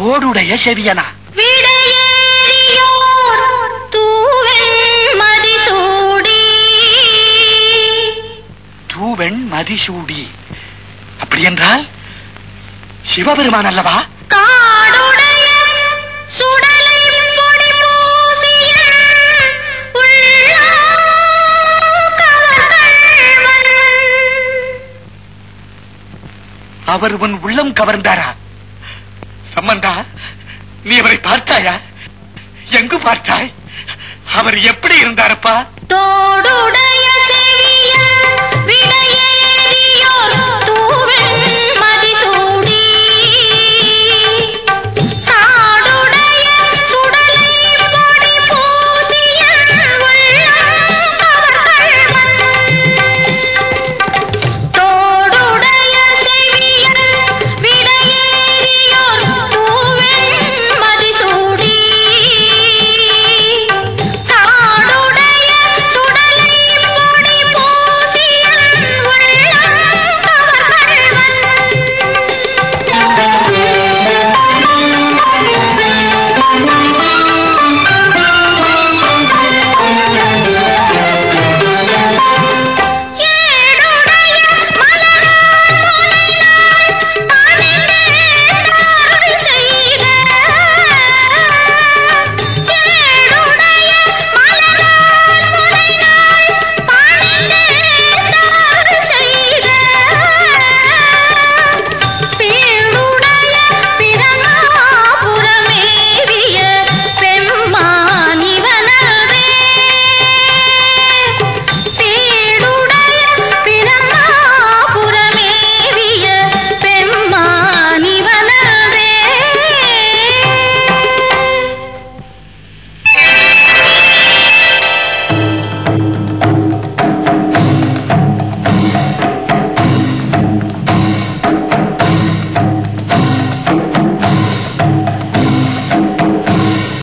தோடுடைய செவியனா விடையேறியோர் தூவெண் மதிசூடி தூவெண் மதிசூடி அப்படி என்றால் சிவபெருமான் அல்லவா காடுடைய சுடலை பொடி பூசிய உள்ளம் கவர்ந்தவன். அவர் உன் உள்ளம் கவர்ந்தாரா சம்பந்தா நீ அவரை பார்த்தாயா எங்கு பார்த்தாய் அவர் எப்படி இருந்தாரப்பா தோடுடைய